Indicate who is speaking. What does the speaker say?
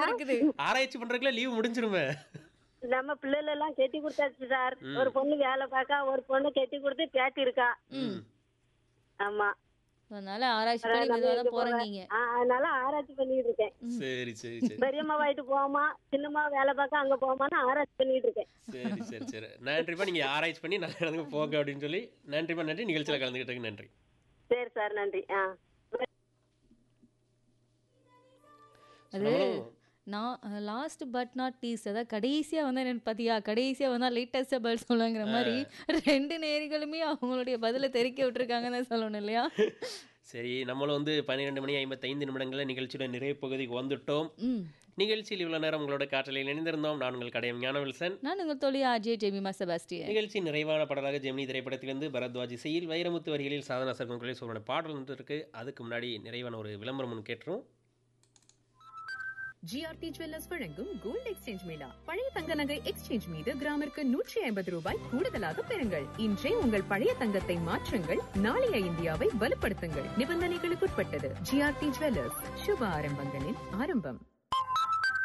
Speaker 1: இருக்குது
Speaker 2: ஆராய்ச்சி பண்றதுக்குள்ள லீவ் முடிஞ்சிருமே
Speaker 3: நம்ம பிள்ளைகள் எல்லாம் கெட்டி கொடுத்தாச்சு சார் ஒரு பொண்ணு வேலை பார்க்கா ஒரு பொண்ணு கெட்டி கொடுத்து பேத்தி இருக்கா
Speaker 2: ம்.
Speaker 3: ஆமா
Speaker 1: அதனால ஆராய்ச்சி பண்ணி மெதுவா தான் போறீங்க நீங்க
Speaker 3: ஆ, அதனால ஆராய்ச்சி பண்ணிட்டு இருக்கேன்
Speaker 2: சரி சரி சரி
Speaker 3: பெரியம்மா வாயிட்டு போமா சின்னம்மா வேலை பார்க்க அங்க போமான்னு ஆராய்ச்சி பண்ணிட்டு இருக்கேன்
Speaker 2: சரி சரி சரி நன்றிப்பா நீங்க ஆராய்ச்சி பண்ணி நல்ல இடத்துக்கு போங்க அப்படின்னு சொல்லி நன்றிப்பா நன்றி நிகழ்ச்சியில கலந்துக்கிட்டதுக்கு நன்றி
Speaker 3: சரி சார் நன்றி ஆ
Speaker 1: அது
Speaker 2: நம்மளும்
Speaker 1: நான் லாஸ்ட் பட் நாட் லீஸ்ட் அதாவது கடைசியா வந்து என்ன பாத்தியா கடைசியா வந்தா லேட்டஸ்ட் பதில் சொல்லுங்கிற மாதிரி ரெண்டு நேர்களுமே அவங்களுடைய பதிலை தெரிக்க விட்டுருக்காங்கன்னு தான் சொல்லணும் இல்லையா
Speaker 2: சரி நம்மளும் வந்து பன்னிரெண்டு மணி ஐம்பத்தைந்து நிமிடங்களில் நிகழ்ச்சியோட நிறைய பகுதிக்கு வந்துட்டோம்
Speaker 1: ம்
Speaker 2: நிகழ்ச்சியில் இவ்வளவு நேரம் உங்களோட காற்றலையில் இணைந்திருந்தோம் நான் உங்கள் கடையம் ஞானவில்சன்
Speaker 1: நான் உங்கள் தோழி ஆர்ஜே ஜெமிமா செபாஸ்டியன்
Speaker 2: நிகழ்ச்சி நிறைவான பாடலாக ஜெமினி திரைப்படத்திலிருந்து பரத்வாஜ் இசையில் வைரமுத்து வரிகளில் சாதனா சர்மன் குரலில் சொல்ற பாடல் வந்து இருக்கு அதுக்கு முன்னாடி நிறைவான ஒரு விளம்பரம் ஒன்று கேட்டுரும்
Speaker 4: ஜிஆர்டி ஜுவல்லர்ஸ் வழங்கும் கோல்ட் எக்ஸ்சேஞ்ச் மேளா பழைய தங்க நகை எக்ஸ்சேஞ்ச் மீது கிராமிற்கு நூற்றி ஐம்பது ரூபாய் கூடுதலாக பெறுங்கள் இன்றே உங்கள் பழைய தங்கத்தை மாற்றுங்கள் நாளைய இந்தியாவை வலுப்படுத்துங்கள் நிபந்தனைகளுக்குட்பட்டது ஜிஆர்டி ஜுவல்லர்ஸ் சுப ஆரம்பங்களின் ஆரம்பம்